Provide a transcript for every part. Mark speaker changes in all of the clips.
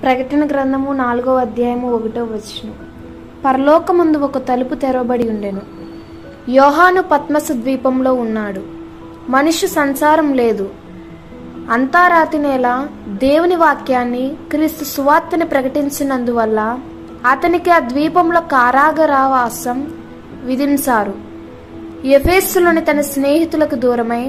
Speaker 1: ప్రకటన గ్రంథము నాలుగో అధ్యాయము ఒకటో వచనం పరలోకముందు ఒక తలుపు తెరవబడి ఉండెను యోహాను పద్మస ద్వీపంలో ఉన్నాడు మనిషి సంసారం లేదు అంతా రాతి నేల దేవుని వాక్యాన్ని క్రీస్తు సువార్తని ప్రకటించినందువల్ల అతనికి ఆ ద్వీపంలో కారాగరావాసం విధించారు ఎఫేస్సులోని తన స్నేహితులకు దూరమై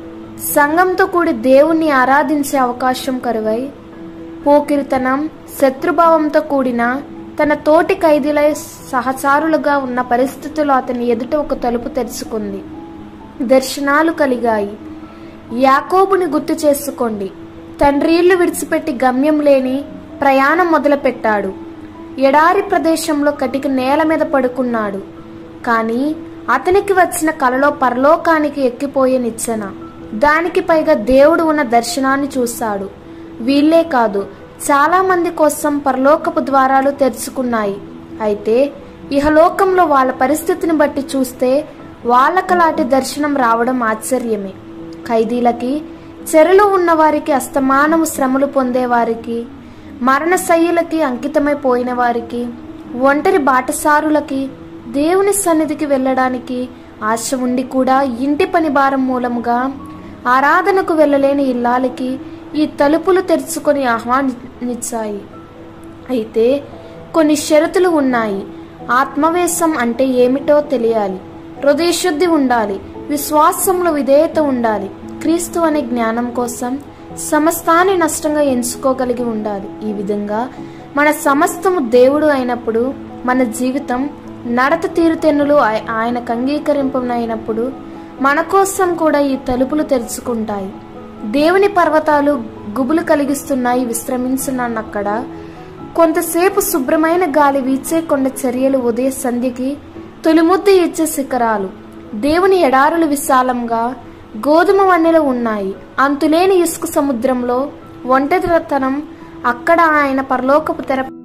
Speaker 1: సంఘంతో కూడి దేవుణ్ణి ఆరాధించే అవకాశం కరువై పోకిరితనం శత్రుభావంతో కూడిన తన తోటి ఖైదీలై సహచారులుగా ఉన్న పరిస్థితుల్లో అతని ఎదుట ఒక తలుపు తెరుచుకుంది దర్శనాలు కలిగాయి యాకోబుని గుర్తు చేసుకోండి తండ్రిళ్ళు విడిచిపెట్టి గమ్యం లేని ప్రయాణం మొదలుపెట్టాడు ఎడారి ప్రదేశంలో కటిక నేల మీద పడుకున్నాడు కానీ అతనికి వచ్చిన కలలో పరలోకానికి ఎక్కిపోయే నిచ్చెన దానికి పైగా దేవుడు ఉన్న దర్శనాన్ని చూశాడు వీళ్ళే కాదు చాలా మంది కోసం పరలోకపు ద్వారాలు తెరుచుకున్నాయి అయితే ఇహలోకంలో వాళ్ళ పరిస్థితిని బట్టి చూస్తే వాళ్ళకలాంటి దర్శనం రావడం ఆశ్చర్యమే ఖైదీలకి చెరలో ఉన్నవారికి అస్తమానము శ్రమలు పొందేవారికి మరణశయ్యులకి అంకితమైపోయిన వారికి ఒంటరి బాటసారులకి దేవుని సన్నిధికి వెళ్ళడానికి ఆశ ఉండి కూడా ఇంటి పని భారం మూలముగా ఆరాధనకు వెళ్ళలేని ఇల్లాలకి ఈ తలుపులు తెరుచుకొని ఆహ్వానించాయి అయితే కొన్ని షరతులు ఉన్నాయి ఆత్మవేశం అంటే ఏమిటో తెలియాలి హృదయశుద్ధి ఉండాలి విశ్వాసంలో విధేయత ఉండాలి క్రీస్తు అనే జ్ఞానం కోసం సమస్తాన్ని నష్టంగా ఎంచుకోగలిగి ఉండాలి ఈ విధంగా మన సమస్తము దేవుడు అయినప్పుడు మన జీవితం నడత తీరుతెన్నులు ఆయ- ఆయనకు అంగీకరింపనైనప్పుడు మన కోసం కూడా ఈ తలుపులు తెరుచుకుంటాయి దేవుని పర్వతాలు గుబులు కలిగిస్తున్నాయి విశ్రమించున్నానక్కడ కొంతసేపు శుభ్రమైన గాలి వీచే కొండ చర్యలు ఉదయ సంధ్యకి తొలిముద్ద ఇచ్చే శిఖరాలు దేవుని ఎడారులు విశాలంగా గోధుమ వన్నెలు ఉన్నాయి అంతులేని ఇసుక సముద్రంలో ఒంటరితనం అక్కడ ఆయన పరలోకపు తెర